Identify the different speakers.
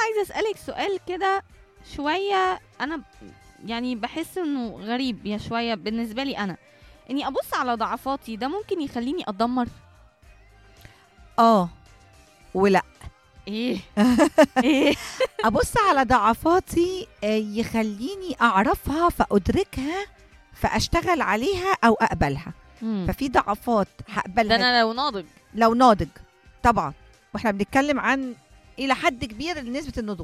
Speaker 1: عايزه اسالك سؤال كده شويه انا يعني بحس انه غريب يا شويه بالنسبه لي انا اني ابص على ضعفاتي ده ممكن يخليني اتدمر
Speaker 2: اه ولا
Speaker 1: ايه ايه
Speaker 2: ابص على ضعفاتي آه، يخليني اعرفها فادركها فاشتغل عليها او اقبلها
Speaker 1: مم.
Speaker 2: ففي ضعفات
Speaker 1: ده
Speaker 2: هقبلها
Speaker 1: انا لو ناضج
Speaker 2: لو ناضج طبعا واحنا بنتكلم عن الى حد كبير نسبه النضوج